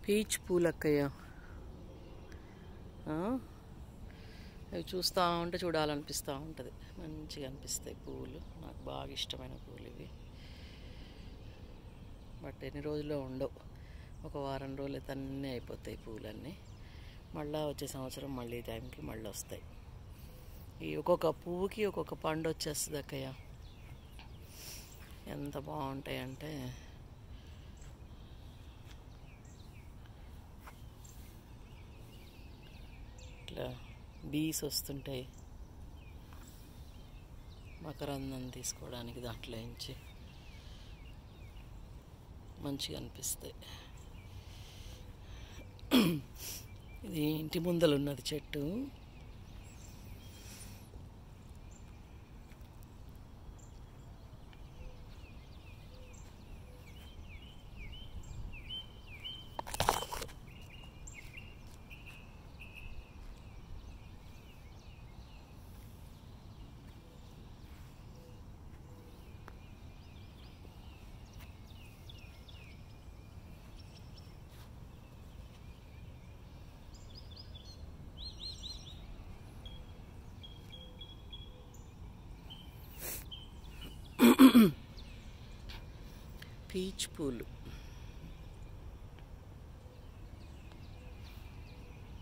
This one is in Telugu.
పీచ్ పూలక్కయ్య ఆ? అవి చూస్తూ ఉంటే చూడాలనిపిస్తూ ఉంటుంది మంచిగా అనిపిస్తాయి పువ్వులు నాకు బాగా ఇష్టమైన పువ్వులు ఇవి బట్ ఎన్ని రోజుల్లో ఉండవు ఒక వారం రోజులు అయితే అన్నీ అయిపోతాయి పువ్వులన్నీ మళ్ళీ వచ్చే సంవత్సరం మళ్ళీ ఈ టైంకి మళ్ళీ వస్తాయి ఈ ఒక్కొక్క పువ్వుకి ఒక్కొక్క పండు వచ్చేస్తుంది అక్కయ్య ఎంత బాగుంటాయి అంటే ఇట్లా బీస్ వస్తుంటాయి మకరందం తీసుకోవడానికి దాంట్లో నుంచి మంచిగా అనిపిస్తాయి ఇది ఇంటి ముందల ఉన్నది చెట్టు పీచ్ పూలు